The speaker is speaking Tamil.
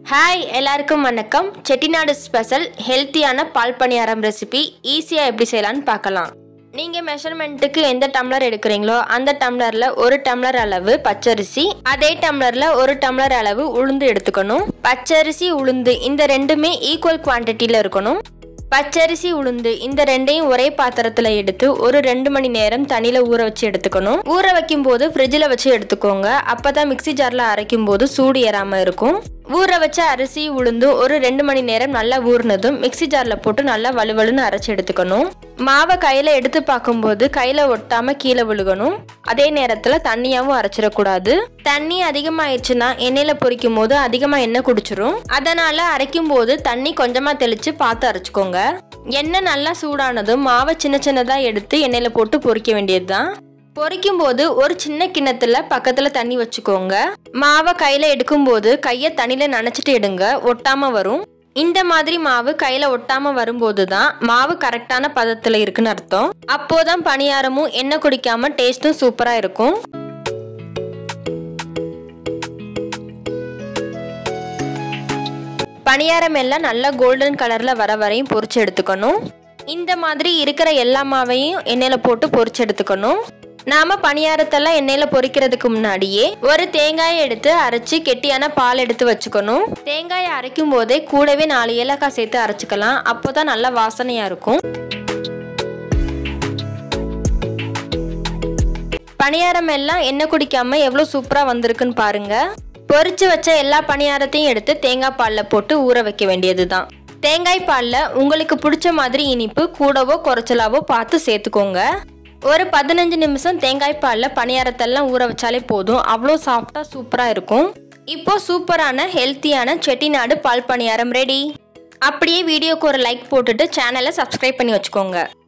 ஹாய் எல்லாருக்கும் வணக்கம் செட்டிநாடு ஸ்பெஷல் ஹெல்த்தியான பால் பணியாரம் ரெசிபி ஈஸியாக எப்படி செய்யலாம்னு பார்க்கலாம் நீங்கள் மெஷர்மெண்ட்டுக்கு எந்த டம்ளர் எடுக்கிறீங்களோ அந்த டம்ளரில் ஒரு டம்ளர் அளவு பச்சரிசி அதே டம்ளரில் ஒரு டம்ளர் அளவு உளுந்து எடுத்துக்கணும் பச்சரிசி உளுந்து இந்த ரெண்டுமே ஈக்குவல் குவான்டிட்டியில் இருக்கணும் பச்சரிசி உளுந்து இந்த ரெண்டையும் ஒரே பாத்திரத்துல எடுத்து ஒரு ரெண்டு மணி நேரம் தண்ணியில ஊற வச்சு எடுத்துக்கணும் ஊற வைக்கும் போது ஃப்ரிட்ஜில் வச்சு எடுத்துக்கோங்க அப்பதான் மிக்ஸி ஜார்ல அரைக்கும் போது சூடு ஏறாம இருக்கும் ஊற வச்ச அரிசி உளுந்து ஒரு ரெண்டு மணி நேரம் நல்லா ஊறினதும் மிக்ஸி ஜார்ல போட்டு நல்லா வலுவலுன்னு அரைச்சு எடுத்துக்கணும் மாவை கையில எடுத்து பார்க்கும்போது கையில ஒட்டாம கீழே விழுகணும் அதே நேரத்துல தண்ணியாவும் அரைச்சிடக்கூடாது தண்ணி அதிகமாயிடுச்சுன்னா எண்ணெயில பொரிக்கும் போது அதிகமா எண்ணெய் குடிச்சிரும் அதனால அரைக்கும் போது தண்ணி கொஞ்சமா தெளிச்சு பார்த்து அரைச்சுக்கோங்க எண்ணெய் நல்லா சூடானதும் மாவை சின்ன சின்னதா எடுத்து எண்ணெயில போட்டு பொரிக்க வேண்டியதுதான் பொரிக்கும் போது ஒரு சின்ன கிண்ணத்துல பக்கத்துல தண்ணி வச்சுக்கோங்க மாவை கையில எடுக்கும் போது கைய தண்ணியில நனைச்சிட்டு எடுங்க ஒட்டாம வரும் இந்த மாதிரி மாவு கையில ஒட்டாம வரும்போது தான் மாவு கரெக்டான பதத்துல இருக்குன்னு அர்த்தம் அப்போதான் பணியாரமும் எண்ணெய் குடிக்காம டேஸ்டும் சூப்பரா இருக்கும் பணியாரம் எல்லாம் நல்லா கோல்டன் கலர்ல வர வரையும் பொரிச்சு எடுத்துக்கணும் இந்த மாதிரி இருக்கிற எல்லா மாவையும் எண்ணெயில போட்டு பொரிச்சு எடுத்துக்கணும் நாம பணியாரத்தெல்லாம் எண்ணெயில பொரிக்கிறதுக்கு முன்னாடியே ஒரு தேங்காயை எடுத்து அரைச்சு கெட்டியான பால் எடுத்து வச்சுக்கணும் தேங்காயை அரைக்கும் போதே கூடவே நாலு ஏலக்காய் சேர்த்து அரைச்சுக்கலாம் அப்போதான் நல்லா வாசனையா இருக்கும் பணியாரம் எல்லாம் எண்ணெய் குடிக்காம எவ்வளோ சூப்பராக வந்திருக்குன்னு பாருங்க பொரிச்சு வச்ச எல்லா பணியாரத்தையும் எடுத்து தேங்காய் பாலில் போட்டு ஊற வைக்க வேண்டியது தான் தேங்காய் பாலில் உங்களுக்கு பிடிச்ச மாதிரி இனிப்பு கூடவோ குறைச்சலாவோ பார்த்து சேர்த்துக்கோங்க ஒரு பதினஞ்சு நிமிஷம் தேங்காய் பாலில் பணியாரத்தெல்லாம் ஊற வச்சாலே போதும் அவ்வளோ சாஃப்டாக சூப்பராக இருக்கும் இப்போ சூப்பரான ஹெல்த்தியான செட்டிநாடு பால் பணியாரம் ரெடி அப்படியே வீடியோக்கு ஒரு லைக் போட்டுட்டு சேனலை சப்ஸ்கிரைப் பண்ணி வச்சுக்கோங்க